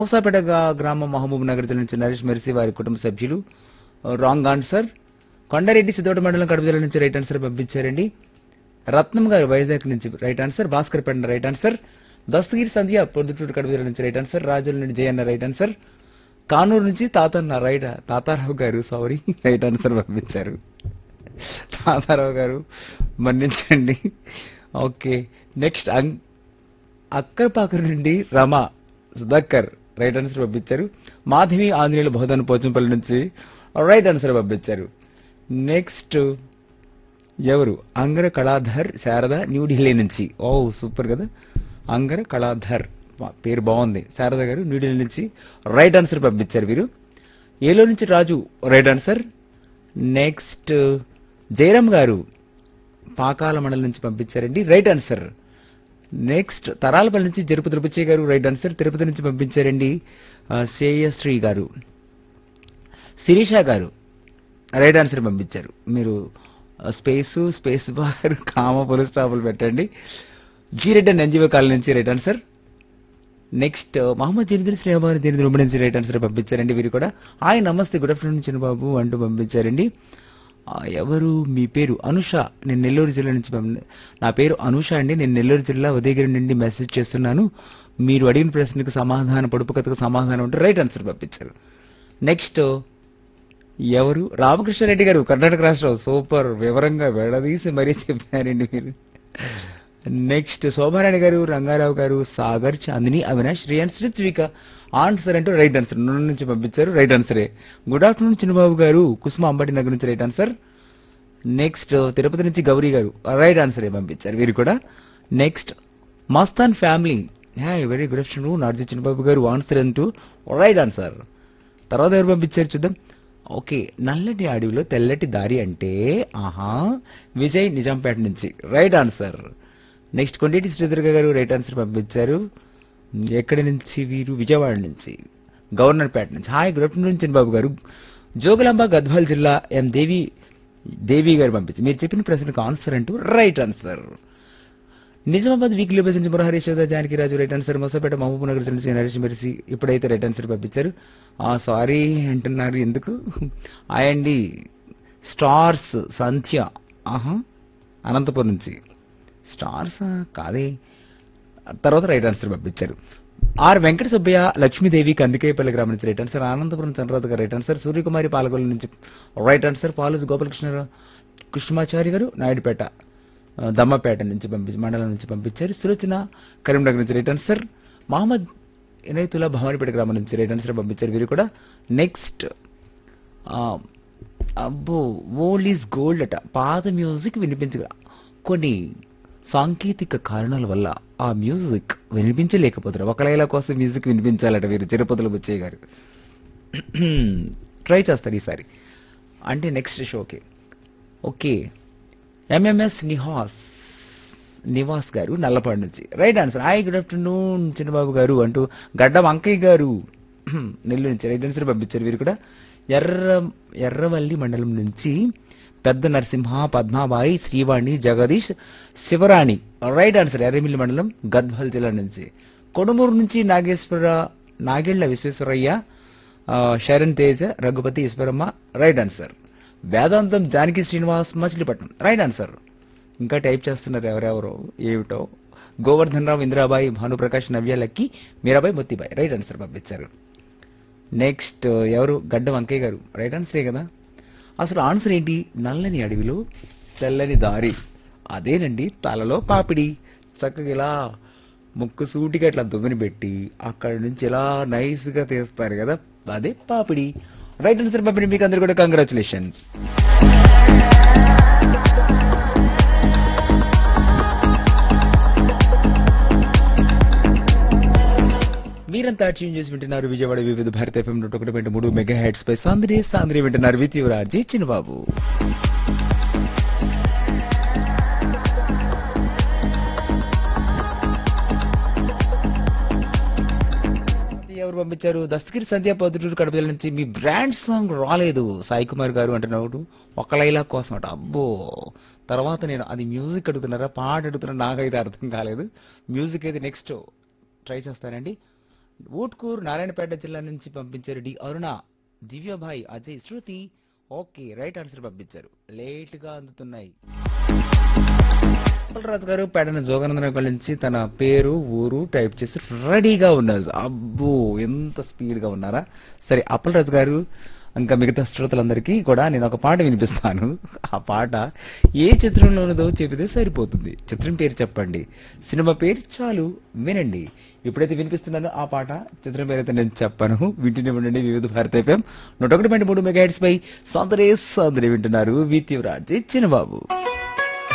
మూసాపేట గా- గ్రామం మహబూబ్ నగర్ జిల్లా నుంచి నరేష్ మెర్సీ వారి కుటుంబ సభ్యులు రాంగ్ ఆన్సర్ కొండారెడ్డి సిద్ధోట మండలం కడప జిల్లా నుంచి రైట్ ఆన్సర్ పంపించారండి రత్నం గారు వైజాగ్ నుంచి right answer Bhaskar Penda right answer Dastagiri Sandhya Proddatur Kadapa జిల్లా నుంచి రైట్ ఆన్సర్ రాజుల నుండి జయన్న రైట్ ఆన్సర్ కానూరు నుంచి తాతన్న రైట్ తాతారావు గారు సారీ రైట్ ఆన్సర్ పంపించారు తాతారావు గారు మన్నించండి ఓకే నెక్స్ట్ అం- అక్కరపాకర్ నుండి రమ సుధాకర్ రైట్ ఆన్సర్ పంపించారు మాధవి ఆంజనేయులు బోధన పోచంపల్లి నుంచి రైట్ ఆన్సర్ పంపించారు నెక్స్ట్ ఎవరు అంగర కళాధర్ శారద న్యూఢిల్లీ నుంచి ఓ సూపర్ కదా అంగర కళాధర్ వా- పేరు బాగుంది శారద గారు న్యూఢిల్లీ నుంచి రైట్ ఆన్సర్ పంపించారు వీరు ఏలో నుంచి Raju right answer next Jayaram garu Pakala మండలం నుంచి పంపించారండి రైట్ ఆన్సర్ నెక్స్ట్ తరాలపల్లి నుంచి జరుపు తిరుపతి గారు రైట్ ఆన్సర్ తిరుపతి నుంచి పంపించారండి ఆ, శ్రేయశ్రీ గారు శిరీష గారు రైట్ ఆన్సర్ పంపించారు మీరు స్పేస్ స్పేస్ బార్ కామ పులు స్టాపులు పెట్టండి జీరెడ్డి అండ్ ఎన్జిఓ కాలనీ నుంచి రైట్ ఆన్సర్ నెక్స్ట్ మహమ్మద్ జనిదిన్ శ్రీహబాన్ జనిదిన్ ఉమ్మడి నుంచి రైట్ ఆన్సర్ పంపించారండి వీరు కూడా హాయ్ నమస్తే గుడ్ ఆఫ్టర్నూన్ చిన్నబాబు అంటూ పంపించారండి ఆ, ఎవరు మీ పేరు అనుష నేను నెల్లూరు జిల్లా నుంచి పంపి- నా పేరు అనుష అండి నేను నెల్లూరు జిల్లా ఉదయగిరి నుండి మెసేజ్ చేస్తున్నాను మీరు అడిగిన ప్రశ్నకు సమాధానం పొడుపు కథకు సమాధానం ఉంటే రైట్ ఆన్సర్ పంపించారు నెక్స్ట్ ఎవరు రామకృష్ణారెడ్డి గారు కర్ణాటక రాష్ట్రం సూపర్ వివరంగా వెడదీసి మరీ చెప్పారండి మీరు నెక్స్ట్ శోభారాణి గారు రంగారావు గారు సాగర్ చాందిని అవినాష్ రియాన్ శ్రీత్విక ఆన్సర్ అంటూ రైట్ ఆన్సర్ నన్ను నుంచి పంపించారు రైట్ ఆన్సరే గుడ్ ఆఫ్టర్నూన్ చిన్నబాబు గారు కుసుమ అంబటి నగర్ నుంచి రైట్ ఆన్సర్ నెక్స్ట్ తిరుపతి నుంచి గౌరీ గారు రైట్ ఆన్సరే పంపించారు వీరు కూడా next Mastan family very good afternoon నార్జీ చిన్నబాబు గారు ఆన్సర్ అంటూ రైట్ ఆన్సర్ తర్వాత ఎవరు పంపించారు చూద్దాం ఓకే నల్లటి అడవిలో తెల్లటి దారి అంటే ఆహా విజయ్ నిజాంపేట నుంచి right answer next Kondeti Sridurga garu right answer పంపించారు ఎక్కడి నుంచి వీరు విజయవాడ నుంచి గవర్నర్పేట నుంచి హాయ్ గుడ్ ఆఫ్టర్నూన్ చంద్రబాబు గారు జోగులాంబ గద్వాల్ జిల్లా ఎం దేవి దేవి గారు పంపించి మీరు చెప్పిన ప్రశ్నకు ఆన్సర్ అంటూ right answer Nizamabad weekly bus నుంచి Murahari Yashoda Janaki Raju right answer Mosapeta Mahabubnagar నుంచి నరేష్ మెరిసి ఇప్పుడైతే రైట్ ఆన్సర్ పంపించారు ఆ సారీ అంటున్నారు ఎందుకు అండి స్టార్స్ సంధ్య ఆహా అనంతపురం నుంచి స్టార్స్ కాదే తర్వాత రైట్ ఆన్సర్ పంపించారు ఆర్ వెంకట సుబ్బయ్య లక్ష్మీదేవి కందికేపల్లి గ్రామం నుంచి రైట్ ఆన్సర్ అనంతపురం చంద్రరాజు గారు రైట్ ఆన్సర్ సూర్యకుమారి పాలకొల్లు నుంచి రైట్ ఆన్సర్ పాలూజు గోపాలకృష్ణ కృష్ణమాచారి గారు నాయుడుపేట ఆ, దమ్మపేట నుంచి పంపించి మండలం నుంచి పంపించారు సులోచన కరీంనగర్ నుంచి రైట్ ఆన్సర్ మహమ్మద్ ఇనైతుల్లా భవానీపేట గ్రామం నుంచి రైట్ ఆన్సర్ పంపించారు వీరు కూడా నెక్స్ట్ అబ్బో ఓల్డ్ ఈజ్ గోల్డ్ అట పాత మ్యూజిక్ వినిపించగా కొన్ని సాంకేతిక కారణాల వల్ల ఆ మ్యూజిక్ వినిపించలేకపోతారు ఒక లైలా కోసం మ్యూజిక్ వినిపించాలట వీరు తిరుపతిలో బుచ్చయ్య గారు ట్రై చేస్తారు ఈసారి అంటే నెక్స్ట్ షోకి ఓకే ఎంఎంఎస్ నిహాస్ నివాస్ గారు నల్లపాడు నుంచి right answer hi good afternoon Chinnababu garu అంటూ గడ్డం అంకయ్య గారు నెల్లూరు నుంచి రైట్ ఆన్సర్ పంపించారు వీరు కూడా ఎర్ర ఎర్రవల్లి మండలం నుంచి పెద్ద నరసింహ పద్మాబాయి శ్రీవాణి జగదీష్ శివరాణి రైట్ ఆన్సర్ ఎర్రమిల్లి మండలం గద్వాల్ జిల్లా నుంచి కొడుమూరు నుంచి నాగేశ్వర నాగేళ్ల విశ్వేశ్వరయ్య ఆ, Saran Teja Raghupathi Eswaramma right answer Vedantham Janaki Srinivas Machilipatnam right answer ఇంకా టైప్ చేస్తున్నారు ఎవరెవరో ఏమిటో Govardhan Rao Indirabai Bhanuprakash Navya Lucky Meerabai Mothibai right answer పంపించారు నెక్స్ట్ ఎవరు గడ్డ వంకయ్య గారు రైట్ ఆన్సరే కదా అసలు ఆన్సర్ ఏంటి నల్లని అడవిలో తెల్లని దారి అదేనండి తలలో పాపిడి చక్కగా ఇలా ముక్కు సూటిగా ఇట్లా దువ్వెని పెట్టి అక్కడ నుంచి ఇలా నైస్ గా తీస్తారు కదా అదే పాపిడి రైట్ ఆన్సర్ పాపిడి మీకు అందరు కూడా కంగ్రాచులేషన్స్ మీరంతా ట్యూన్ చేసి వింటున్నారు విజయవాడ వివిధ భారత ఎఫ్ఎం నూట ఒకటి పాయింట్ మూడు మెగా హెడ్స్ పై సాంద్రి సాంద్రి వింటున్నారు విత్ యువరాజీ చిన్నబాబు ఎవరు పంపించారు దస్తగిరి సంధ్యా పొద్దుటూరు కడప జిల్లా నుంచి మీ బ్రాండ్ సాంగ్ రాలేదు సాయి కుమార్ గారు అంటున్నాడు ఒక లైలా కోసం అట అబ్బో తర్వాత నేను అది మ్యూజిక్ అడుగుతున్నారా పాట అడుగుతున్నా నాకైతే అర్థం కాలేదు మ్యూజిక్ అయితే నెక్స్ట్ ట్రై చేస్తానండి ఊట్కూరు నారాయణపేట జిల్లా నుంచి పంపించారు D Aruna Divyabhai Ajay Shruti okay right answer పంపించారు లేట్ గా అందుతున్నాయి రాజు గారు పేడన జోగానందనపల్లి నుంచి తన పేరు ఊరు టైప్ చేసి రెడీగా ఉన్నారు అబ్బో ఎంత స్పీడ్ గా ఉన్నారా సరే అప్పలరాజు గారు ఇంకా మిగతా శ్రోతలందరికీ కూడా నేను ఒక పాట వినిపిస్తాను ఆ పాట ఏ చిత్రంలో ఉన్నదో చెబితే సరిపోతుంది చిత్రం పేరు చెప్పండి సినిమా పేరు చాలు వినండి ఇప్పుడైతే వినిపిస్తున్నానో ఆ పాట చిత్రం పేరు అయితే నేను చెప్పాను వింటూనే ఉండండి వివిధ భారత ఎఫ్ఎం నూట ఒకటి పాయింట్ మూడు మెగా హెడ్స్ పై సౌందర్య సౌందర్య వింటున్నారు విత్యురాజ్ చిన్నబాబు